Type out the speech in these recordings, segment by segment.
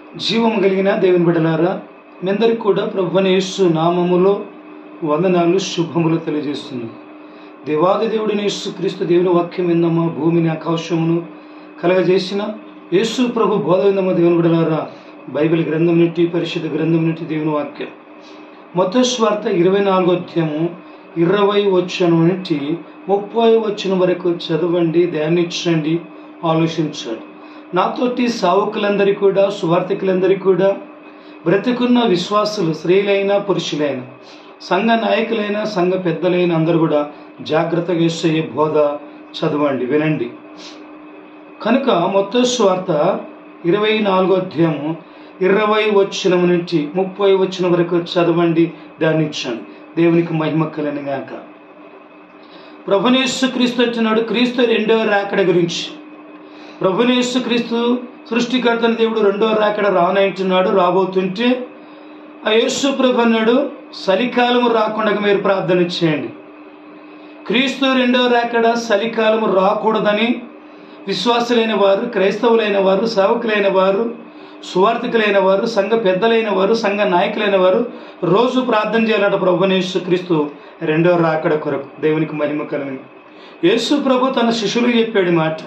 జీవము కలిగిన దేవుని బిడ్డలారా మీ అందరికి కూడా ప్రభువైన యేసు నామములో వందనాలు శుభములు తెలియజేస్తున్నాను దేవాది దేవుడిని యేసు క్రీస్తు దేవుని వాక్యం విందమ్మా భూమిని ఆకాశమును కలగజేసిన యేసు ప్రభు బోధ విందమ్మా దేవుని బిడ్డలారా బైబిల్ గ్రంథం నుండి పరిశుద్ధ గ్రంథం నుండి దేవుని వాక్యం మొత్తం స్వార్థ ఇరవై నాలుగో అధ్యాయము ఇరవై వచ్చిన నుండి ముప్పై వచ్చిన వరకు చదవండి ధ్యానించండి ఆలోచించండి నాతోటి సావుకులందరికీ కూడా సువార్థికులందరికీ కూడా బ్రతికున్న విశ్వాసులు స్త్రీలైన పురుషులైన సంఘ నాయకులైన సంఘ పెద్దలైన అందరూ కూడా జాగ్రత్తగా వేసే బోధ చదవండి వినండి కనుక మొత్తం స్వార్థ ఇరవై నాలుగో అధ్యాయము ఇరవై వచ్చిన నుంచి ముప్పై వచ్చిన వరకు చదవండి ధ్యానించండి దేవునికి మహిమ కలని గాక ప్రభునేసు క్రీస్తు వచ్చినాడు క్రీస్తు రెండవ రాకడ గురించి ప్రభునేసు క్రీస్తు సృష్టికర్తన దేవుడు రెండవ రాకడ రానంటున్నాడు రాబోతుంటే ఆ యేసు ప్రభు అన్నాడు చలికాలము రాకుండా మీరు ప్రార్థన చేయండి క్రీస్తు రెండవ రాకడ చలికాలము రాకూడదని విశ్వాసులైన వారు క్రైస్తవులైన వారు సేవకులైన వారు సువార్థికులైన వారు సంఘ పెద్దలైన వారు సంఘ నాయకులైన వారు రోజు ప్రార్థన చేయాలట ప్రభునేసు క్రీస్తు రెండవ రాకడ కొరకు దేవునికి మహిమ కలని యేసు ప్రభు తన శిష్యులు చెప్పాడు ఈ మాట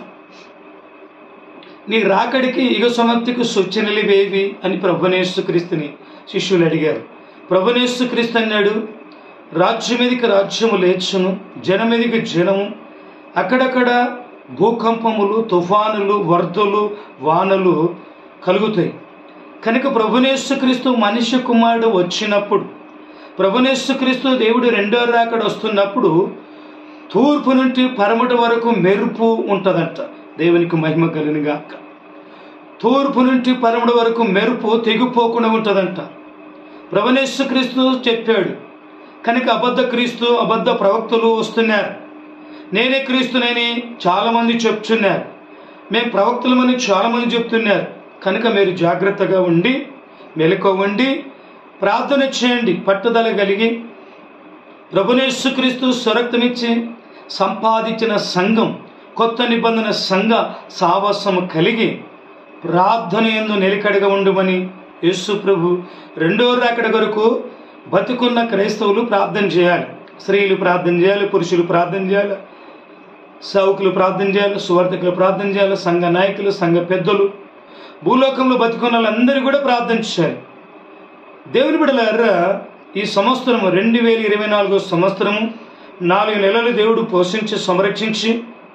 నీ రాకడికి యుగ సమాప్తికి సూచనలు వేవి అని ప్రభునేసు క్రీస్తుని శిష్యులు అడిగారు ప్రభునేసు క్రీస్తు అన్నాడు రాజ్యం మీదకి రాజ్యము లేచును జనం మీదకి జనము అక్కడక్కడ భూకంపములు తుఫానులు వరదలు వానలు కలుగుతాయి కనుక ప్రభునేసు క్రీస్తు మనిషి కుమారుడు వచ్చినప్పుడు ప్రభునేసు క్రీస్తు దేవుడు రెండో రాకడ వస్తున్నప్పుడు తూర్పు నుండి పరమటి వరకు మెరుపు ఉంటుందంట దేవునికి మహిమ కలిగినగాక తూర్పు నుండి పరమటి వరకు మెరుపు తెగిపోకుండా ఉంటుందంట ప్రభునేసు క్రీస్తు చెప్పాడు కనుక అబద్ధ క్రీస్తు అబద్ధ ప్రవక్తలు వస్తున్నారు నేనే క్రీస్తునని చాలామంది చెప్తున్నారు మేము ప్రవక్తలమని చాలామంది చెప్తున్నారు కనుక మీరు జాగ్రత్తగా ఉండి మెలకువండి ప్రార్థన చేయండి పట్టుదల కలిగి ప్రభునేశ్వక్రీస్తు స్వరక్తమిచ్చి సంపాదించిన సంఘం కొత్త నిబంధన సంఘ సావాసము కలిగి ప్రార్థన ఎందు నిలకడగా ఉండమని యేసు ప్రభు రెండో రాకడ వరకు బతుకున్న క్రైస్తవులు ప్రార్థన చేయాలి స్త్రీలు ప్రార్థన చేయాలి పురుషులు ప్రార్థన చేయాలి సౌకులు ప్రార్థన చేయాలి సువార్థకులు ప్రార్థన చేయాలి సంఘ నాయకులు సంఘ పెద్దలు భూలోకంలో బతుకున్న వాళ్ళందరూ కూడా ప్రార్థన చేయాలి దేవుని బిడలారా ఈ సంవత్సరము రెండు వేల ఇరవై నాలుగో సంవత్సరము నాలుగు నెలలు దేవుడు పోషించి సంరక్షించి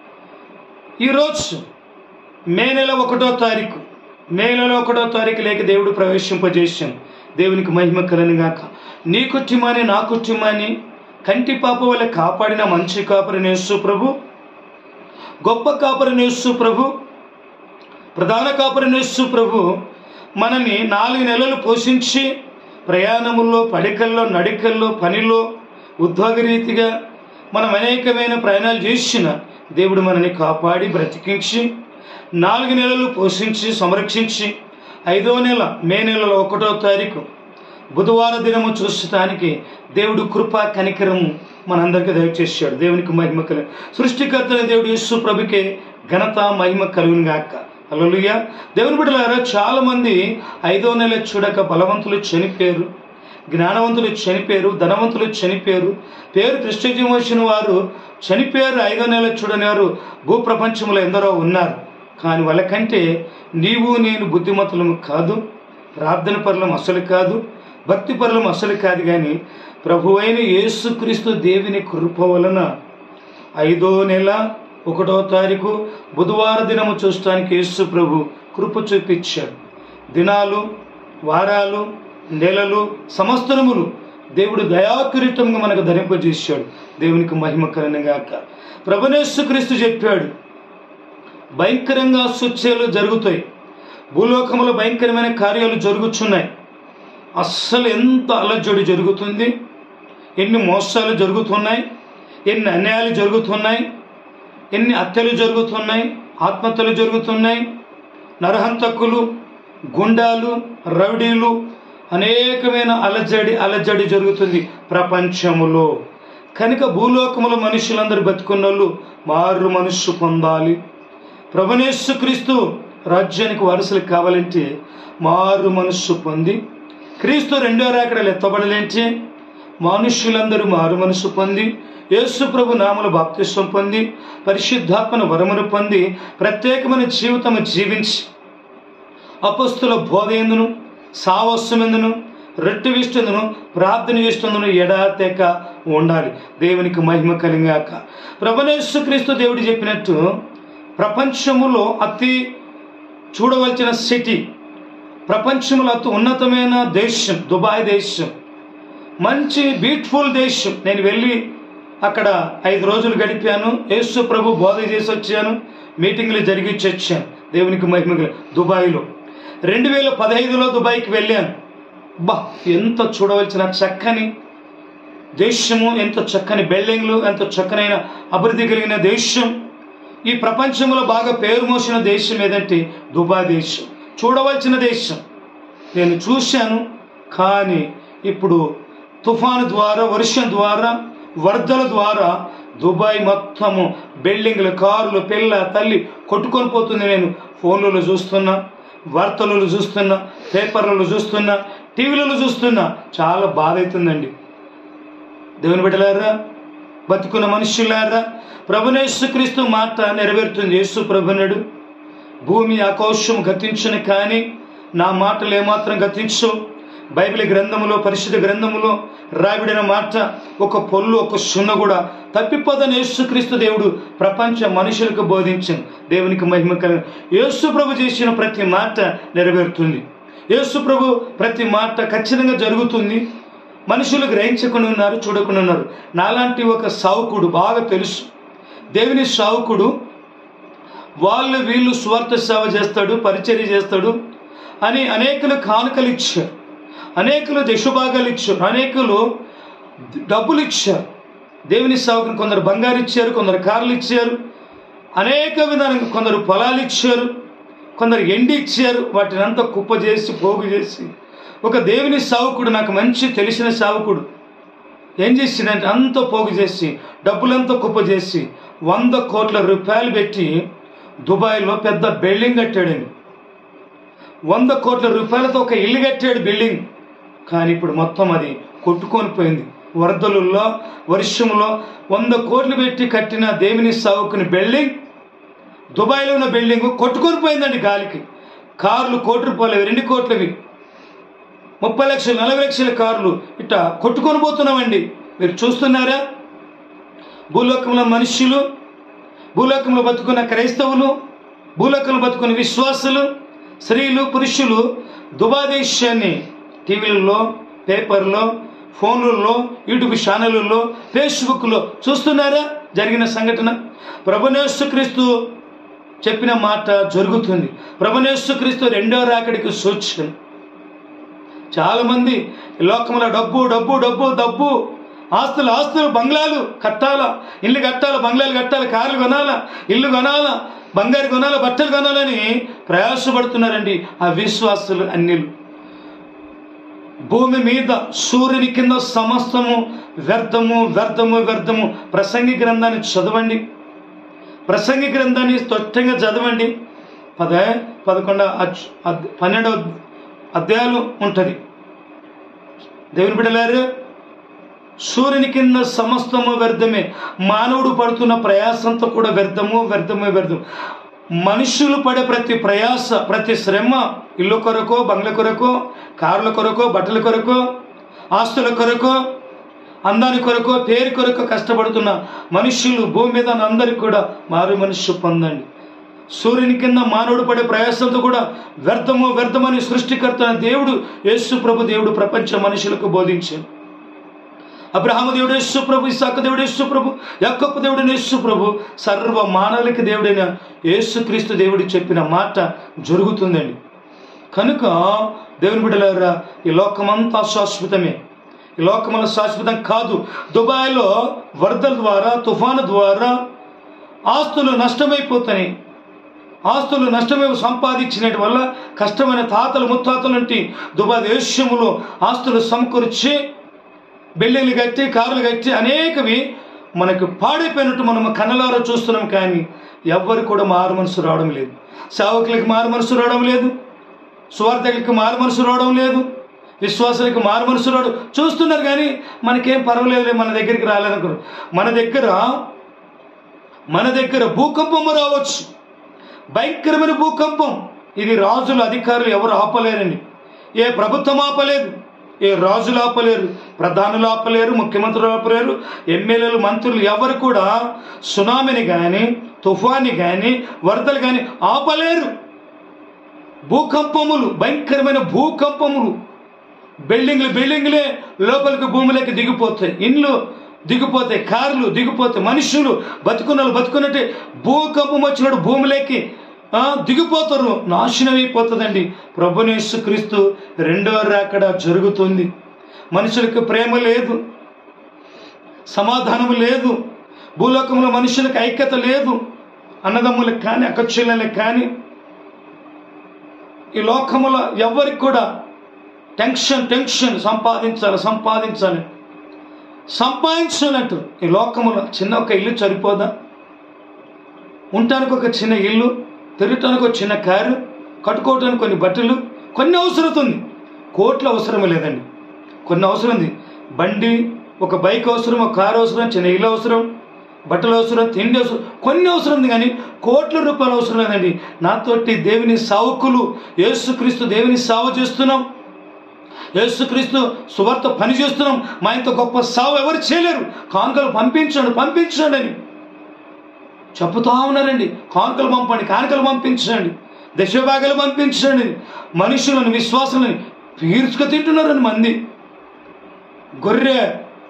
ఈరోజు మే నెల ఒకటో తారీఖు మే నెల ఒకటో తారీఖు లేక దేవుడు ప్రవేశింపజేశాం దేవునికి మహిమ కలను గాక నీ కుటుంబాన్ని నా కుటుంబాన్ని కంటి పాప వల్ల కాపాడిన మంచి కాపరిని యేసు ప్రభు గొప్ప కాపరిని యేసు ప్రభు ప్రధాన కాపరిని యేసు ప్రభు మనని నాలుగు నెలలు పోషించి ప్రయాణముల్లో పడికల్లో నడికల్లో పనిలో ఉద్యోగరీతిగా మనం అనేకమైన ప్రయాణాలు చేసిన దేవుడు మనని కాపాడి బ్రతికించి నాలుగు నెలలు పోషించి సంరక్షించి ఐదో నెల మే నెలలో ఒకటో తారీఖు బుధవార దినము చూసటానికి దేవుడు కృపా కనికరము మనందరికీ దయచేసాడు దేవునికి మహిమ కల సృష్టికర్తన దేవుడు యేసు ప్రభుకే ఘనత మహిమ కలుగును గాక అలలుయ దేవుని బిడ్డలారా చాలా మంది ఐదో నెల చూడక బలవంతులు చనిపోయారు జ్ఞానవంతులు చనిపోయారు ధనవంతులు చనిపోయారు పేరు ప్రెస్టేజియం వచ్చిన వారు చనిపోయారు ఐదో నెల చూడని వారు భూప్రపంచంలో ఎందరో ఉన్నారు కానీ వాళ్ళకంటే నీవు నేను బుద్ధిమతులము కాదు ప్రార్థన పరులం అసలు కాదు భక్తి పరులం అసలు కాదు కానీ ప్రభువైన యేసుక్రీస్తు దేవుని కృప వలన ఐదో నెల ఒకటో తారీఖు బుధవార దినము చూడటానికి యేసు ప్రభు కృప చూపించాడు దినాలు వారాలు నెలలు సంవత్సరములు దేవుడు దయాకిరీటంగా మనకు ధరింపజేశాడు దేవునికి మహిమ కలనగాక ప్రభునేశ్వ క్రీస్తు చెప్పాడు భయంకరంగా సూచ్యాలు జరుగుతాయి భూలోకంలో భయంకరమైన కార్యాలు జరుగుతున్నాయి అస్సలు ఎంత అలజడి జరుగుతుంది ఎన్ని మోసాలు జరుగుతున్నాయి ఎన్ని అన్యాయాలు జరుగుతున్నాయి ఎన్ని హత్యలు జరుగుతున్నాయి ఆత్మహత్యలు జరుగుతున్నాయి నరహంతకులు గుండాలు రౌడీలు అనేకమైన అలజడి అలజడి జరుగుతుంది ప్రపంచములో కనుక భూలోకములో మనుషులందరూ బతుకున్నోళ్ళు మారు మనుష్య పొందాలి ప్రభునేశ్వ క్రీస్తు రాజ్యానికి వారసులు కావాలంటే మారు మనస్సు పొంది క్రీస్తు రెండో రాకడలు ఎత్తబడాలంటే మనుష్యులందరూ మారు మనసు పొంది యేసు ప్రభు నామల బాప్తిస్వం పొంది పరిశుద్ధాత్మను వరమును పొంది ప్రత్యేకమైన జీవితము జీవించి అపస్తుల బోధ ఎందును సావస్సమెందును రొట్టె విస్తుందును ప్రార్థన చేస్తుందును ఎడాతెక ఉండాలి దేవునికి మహిమ కలిగాక ప్రభనేశ్వ క్రీస్తు దేవుడు చెప్పినట్టు ప్రపంచములో అతి చూడవలసిన సిటీ ప్రపంచంలో అతి ఉన్నతమైన దేశం దుబాయ్ దేశం మంచి బ్యూటిఫుల్ దేశం నేను వెళ్ళి అక్కడ ఐదు రోజులు గడిపాను యేసు ప్రభు బోధ చేసి వచ్చాను మీటింగ్లు జరిగించి వచ్చాను దేవునికి మహిమ కలి- దుబాయ్లో రెండు వేల పదహైదులో దుబాయ్కి వెళ్ళాను బా ఎంత చూడవలసిన చక్కని దేశము ఎంత చక్కని బిల్డింగ్లు ఎంత చక్కనైన అభివృద్ధి కలిగిన దేశం ఈ ప్రపంచంలో బాగా పేరు మోసిన దేశం ఏదంటే దుబాయ్ దేశం చూడవలసిన దేశం నేను చూశాను కానీ ఇప్పుడు తుఫాను ద్వారా వర్షం ద్వారా వరదల ద్వారా దుబాయ్ మొత్తము బిల్డింగ్లు కార్లు పిల్ల తల్లి కొట్టుకొని పోతుంది నేను ఫోన్లలో చూస్తున్నా వార్తలలో చూస్తున్నా పేపర్లలో చూస్తున్నా టీవీలలో చూస్తున్నా చాలా బాధ అవుతుందండి దేవుని బిడ్డలారా బతుకున్న మనుషులారా ప్రభునేశ్వక్రీస్తు మాట నెరవేరుతుంది యేసు ప్రభునుడు భూమి ఆకాశం గతించును కానీ నా మాటలు ఏమాత్రం గతించవు బైబిల్ గ్రంథములో పరిశుద్ధ గ్రంథములో రాబడిన మాట ఒక పొల్లు ఒక సున్న కూడా తప్పిపోదని యేసుక్రీస్తు దేవుడు ప్రపంచ మనుషులకు బోధించింది దేవునికి మహిమ కలిగిన యేసు ప్రభు చేసిన ప్రతి మాట నెరవేరుతుంది యేసు ప్రభు ప్రతి మాట ఖచ్చితంగా జరుగుతుంది మనుషులు గ్రహించకుండా ఉన్నారు చూడకుండా ఉన్నారు నాలాంటి ఒక సావుకుడు బాగా తెలుసు దేవుని సావుకుడు వాళ్ళు వీళ్ళు స్వార్థ సేవ చేస్తాడు పరిచర్య చేస్తాడు అని అనేకులు కానుకలు ఇచ్చారు అనేకులు దశభాగాలు ఇచ్చారు అనేకులు డబ్బులు ఇచ్చారు దేవుని సేవకుని కొందరు బంగారు ఇచ్చారు కొందరు కార్లు ఇచ్చారు అనేక విధాలుగా కొందరు పొలాలు ఇచ్చారు కొందరు ఎండి ఇచ్చారు వాటిని అంతా కుప్ప చేసి పోగు చేసి ఒక దేవుని సావుకుడు నాకు మంచి తెలిసిన సావుకుడు ఏం చేసిందంటే అంత పోగు చేసి డబ్బులంతా కుప్ప చేసి వంద కోట్ల రూపాయలు పెట్టి దుబాయ్లో పెద్ద బిల్డింగ్ కట్టాడండి వంద కోట్ల రూపాయలతో ఒక ఇల్లు కట్టాడు బిల్డింగ్ కానీ ఇప్పుడు మొత్తం అది కొట్టుకొని పోయింది వరదలలో వర్షంలో వంద కోట్లు పెట్టి కట్టిన దేవుని సావుకుని బిల్డింగ్ దుబాయ్లో ఉన్న బిల్డింగ్ కొట్టుకొని పోయిందండి గాలికి కార్లు కోటి రూపాయలు రెండు కోట్లవి ముప్పై లక్షలు నలభై లక్షల కార్లు ఇట్ట కొట్టుకొని పోతున్నామండి మీరు చూస్తున్నారా భూలోకంలో మనుష్యులు భూలోకంలో బతుకున్న క్రైస్తవులు భూలోకంలో బతుకున్న విశ్వాసులు స్త్రీలు పురుషులు దుబాదేశాన్ని టీవీలలో పేపర్లో ఫోన్లలో యూట్యూబ్ ఛానళ్ళలో ఫేస్బుక్లో చూస్తున్నారా జరిగిన సంఘటన ప్రభునేశ్వక్రీస్తు చెప్పిన మాట జరుగుతుంది ప్రభునేశ్వక్రీస్తు రెండో రాకడికి సూచన చాలామంది ఈ లోకంలో డబ్బు డబ్బు డబ్బు డబ్బు ఆస్తులు ఆస్తులు బంగ్లాలు కట్టాలా ఇల్లు కట్టాలా బంగ్లాలు కట్టాలి కార్లు కొనాలా ఇల్లు కొనాలా బంగారు కొనాలా బట్టలు కొనాలని ప్రయాసపడుతున్నారండి ఆ విశ్వాసులు అన్నిలు భూమి మీద సూర్యుని కింద సమస్తము వ్యర్థము వ్యర్థము వ్యర్థము ప్రసంగి గ్రంథాన్ని చదవండి ప్రసంగి గ్రంథాన్ని స్పష్టంగా చదవండి పద పదకొండ అచ్- అద్- పన్నెండవ అధ్యాయాలు ఉంటుంది దేవుని బిడ్డలారు సూర్యుని కింద సమస్తము వ్యర్థమే మానవుడు పడుతున్న ప్రయాసంతో కూడా వ్యర్థము వ్యర్థమే వ్యర్థం మనుషులు పడే ప్రతి ప్రయాస ప్రతి శ్రమ ఇల్లు కొరకో బంగ్ల కొరకో కార్ల కొరకో బట్టల కొరకో ఆస్తుల కొరకో అందాని కొరకో పేరు కొరకో కష్టపడుతున్న మనుషులు భూమి మీద అందరికి కూడా మారు మనుష్య పొందండి సూర్యుని కింద మానవుడు పడే ప్రయాసంతో కూడా వ్యర్థము వ్యర్థమని సృష్టికర్త అయిన దేవుడు యేసు ప్రభు దేవుడు ప్రపంచ మనుషులకు బోధించాడు అబ్రహాము దేవుడు యేసు ప్రభు ఇసాక దేవుడు యేసు ప్రభు యాకప్పు దేవుడు యేసు ప్రభు సర్వ మానవులకి దేవుడైన యేసుక్రీస్తు దేవుడు చెప్పిన మాట జరుగుతుందండి కనుక దేవుని బిడ్డలారా ఈ లోకమంతా శాశ్వతమే ఈ లోకమంలో శాశ్వతం కాదు దుబాయ్లో వరదల ద్వారా తుఫాను ద్వారా ఆస్తులు నష్టమైపోతాయి ఆస్తులు నష్టమే సంపాదించినటి వల్ల కష్టమైన తాతలు ముత్తాతల నుండి దుబాయ్ దేశములో ఆస్తులు సమకూర్చి బిల్డింగ్లు కట్టి కార్లు కట్టి అనేకవి మనకు పాడైపోయినట్టు మనం కన్నలారా చూస్తున్నాం కానీ ఎవ్వరు కూడా మారు మనసు రావడం లేదు సేవకులకి మారు మనసు రావడం లేదు సువార్థకులకి మారు మనసు రావడం లేదు విశ్వాసాలకు మారు మనసు రావడం చూస్తున్నారు కానీ మనకేం పర్వాలేదు మన దగ్గరికి రాలేదనుకున్నారు మన దగ్గర మన దగ్గర భూకంపము రావచ్చు భయంకరమైన భూకంపం ఇది రాజులు అధికారులు ఎవరు ఆపలేరండి ఏ ప్రభుత్వం ఆపలేదు ఏ రాజులు ఆపలేరు ప్రధానులు ఆపలేరు ముఖ్యమంత్రులు ఆపలేరు ఎమ్మెల్యేలు మంత్రులు ఎవరు కూడా సునామీని కానీ తుఫాన్ని కానీ వరదలు కానీ ఆపలేరు భూకంపములు భయంకరమైన భూకంపములు బిల్డింగ్లు బిల్డింగ్లే లోపలికి భూమిలోకి దిగిపోతాయి ఇండ్లు దిగిపోతాయి కార్లు దిగిపోతాయి మనుషులు బతుకున్నలు బతుకున్నట్టే భూకంపం వచ్చినప్పుడు భూమిలోకి ఆ, దిగిపోతారు నాశనం అయిపోతుందండి ప్రభునేసు క్రీస్తు రెండవ రాకడ జరుగుతుంది మనుషులకు ప్రేమ లేదు సమాధానం లేదు భూలోకంలో మనుషులకు ఐక్యత లేదు అన్నదమ్ములకు కానీ అక్కచెల్లెలకు కానీ ఈ లోకములో ఎవరికి కూడా టెన్షన్ టెన్షన్ సంపాదించాలి సంపాదించాలి సంపాదించాలంటారు ఈ లోకములో చిన్న ఒక ఇల్లు సరిపోదా ఉండటానికి ఒక చిన్న ఇల్లు తిరగటానికి ఒక చిన్న కారు కట్టుకోవటానికి కొన్ని బట్టలు కొన్ని అవసరం ఉంది కోట్లు అవసరం లేదండి కొన్ని అవసరం ఉంది బండి ఒక బైక్ అవసరం ఒక కారు అవసరం చిన్న ఇల్లు అవసరం బట్టలు అవసరం తిండి అవసరం కొన్ని అవసరం ఉంది కానీ కోట్ల రూపాయలు అవసరం లేదండి నాతోటి దేవుని సావుకులు యేసుక్రీస్తు దేవుని సావు చేస్తున్నాం యేసుక్రీస్తు సువార్త పని చేస్తున్నాం మా ఇంత గొప్ప సావు ఎవరు చేయలేరు కానుకలు పంపించండి పంపించండి అని చెప్పుతా ఉన్నారండి కానుకలు పంపండి కానుకలు పంపించండి దశభాగాలు పంపించండి మనుషులను విశ్వాసాలను పీల్చుక తింటున్నారని మంది గొర్రె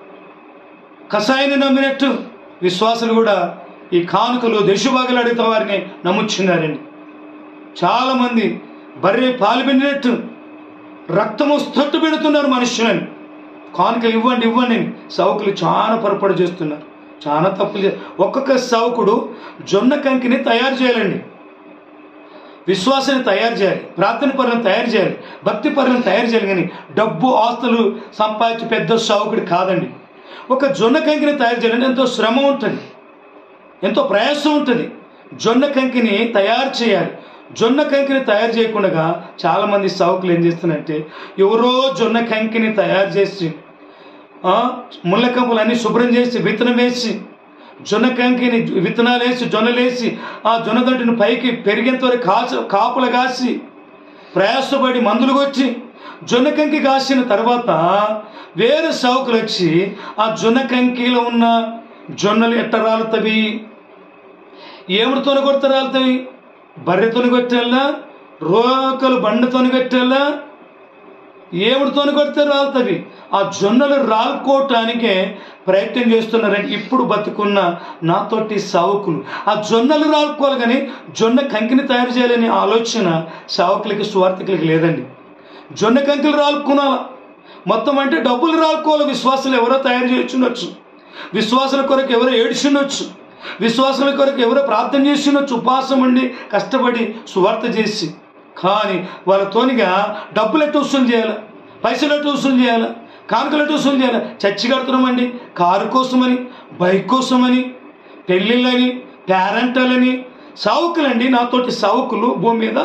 కషాయాన్ని నమ్మినట్టు విశ్వాసులు కూడా ఈ కానుకలు దశభాగాలు అడిగితే వారిని నమ్ముచున్నారండి చాలామంది బర్రె పాలు పిండినట్టు రక్తము స్తట్టు పెడుతున్నారు మనుషులని కానుకలు ఇవ్వండి ఇవ్వండి అని సౌకులు చాలా పొరపాటు చేస్తున్నారు చాలా తప్పులు చే ఒక్కొక్క సౌకుడు జొన్న కంకిని తయారు చేయాలండి విశ్వాసాన్ని తయారు చేయాలి ప్రార్థన పరులను తయారు చేయాలి భక్తి పరులను తయారు చేయాలి కానీ డబ్బు ఆస్తులు సంపాదించి పెద్ద సౌకుడు కాదండి ఒక జొన్న కంకిని తయారు చేయాలంటే ఎంతో శ్రమ ఉంటుంది ఎంతో ప్రయాసం ఉంటుంది జొన్న కంకిని తయారు చేయాలి జొన్న కంకిని తయారు చేయకుండా చాలామంది సావుకులు ఏం చేస్తున్నారంటే ఎవరో జొన్న కంకిని తయారు చేసి ఆ, ముళ్ళ కంపులన్నీ శుభ్రం చేసి విత్తనం వేసి జొన్న కంకిని విత్తనాలు వేసి జొన్నలు వేసి ఆ జొన్న దొడ్డిని పైకి పెరిగేంత వరకు కాచ కాపులు కాసి ప్రయాసపడి మందులు కొచ్చి జొన్న కంకి కాసిన తర్వాత వేరే సావుకులు వచ్చి ఆ జొన్న కంకిలో ఉన్న జొన్నలు ఎట్ట రాలుతవి ఏమిడితోని కొడితే రాలుతాయి బర్రెతోని కొట్టేలా రోకలు బండతోని కొట్టేలా ఏమిడితోని కొడితే రాలుతవి ఆ జొన్నలు రాలుకోవటానికే ప్రయత్నం చేస్తున్నారండి ఇప్పుడు బతుకున్న నాతోటి సావుకులు ఆ జొన్నలు రాలుకోవాలి కానీ జొన్న కంకిని తయారు చేయాలనే ఆలోచన సావుకులకి స్వార్థకులకి లేదండి జొన్న కంకిలు రాలుకునాలా మొత్తం అంటే డబ్బులు రాలుకోవాలి విశ్వాసాలు ఎవరో తయారు చేయొచ్చుండొచ్చు విశ్వాసాల కొరకు ఎవరో ఏడ్చుండొచ్చు విశ్వాసాల కొరకు ఎవరో ప్రార్థన చేస్తుండొచ్చు ఉపవాసం ఉండి కష్టపడి సువార్త చేసి కానీ వాళ్ళతోనిగా డబ్బులు ఎట్టు వసూలు చేయాలి పైసలు ఎట్టు వసూలు చేయాలి కానుకలు ఎట్టు వసూలు చేయాలి చర్చి కడుతున్నామండి కారు కోసమని బైక్ కోసమని పెళ్ళిళ్ళని పేరెంటలని సావుకులండి నాతోటి సావుకులు భూమి మీద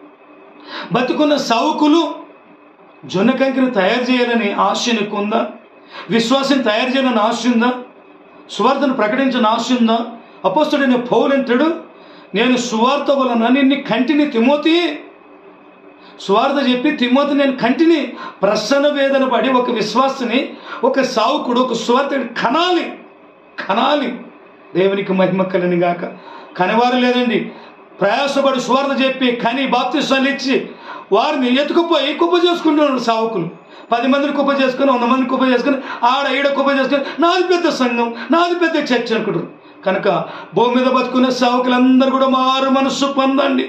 బతుకున్న సావుకులు జొన్న కంకిని తయారు చేయాలని ఆశ నీకు ఉందా విశ్వాసం తయారు చేయాలని ఆశ ఉందా సువార్తను ప్రకటించిన ఆశ ఉందా అపోస్తుడైన పౌలంటాడు నేను సువార్త వలన నిన్ను కంటిని తిమోతి సువార్త చెప్పి తిమోతి నేను కంటిని ప్రసన్న వేదన పడి ఒక విశ్వాసని ఒక సావుకుడు ఒక సువార్త కనాలి కనాలి దేవునికి మహిమ కలిని గాక కనివారు లేదండి ప్రయాసపడి సువార్త చెప్పి కని బాప్తిస్తాలు ఇచ్చి వారిని ఎత్తుకుపోయి కుప్ప చేసుకుంటున్నారు సావుకులు పది మందిని కుప్ప చేసుకుని వంద మందిని కుప్ప చేసుకుని ఆడ ఈడ కుప్ప చేసుకుని నాది పెద్ద సంఘం నాది పెద్ద చర్చ అనుకుంటారు కనుక భూమి మీద బతుకున్న సావుకులందరూ కూడా మారు మనస్సు పొందండి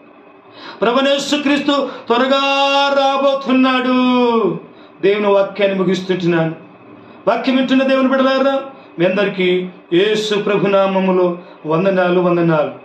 ప్రభనేశ్వ క్రీస్తు త్వరగా రాబోతున్నాడు దేవుని వాక్యాన్ని ముగిస్తుంటున్నాను వాక్యం వింటున్న దేవుని బిడలారా మీ అందరికీ యేసు ప్రభునామములో వందనాలు వందనాలు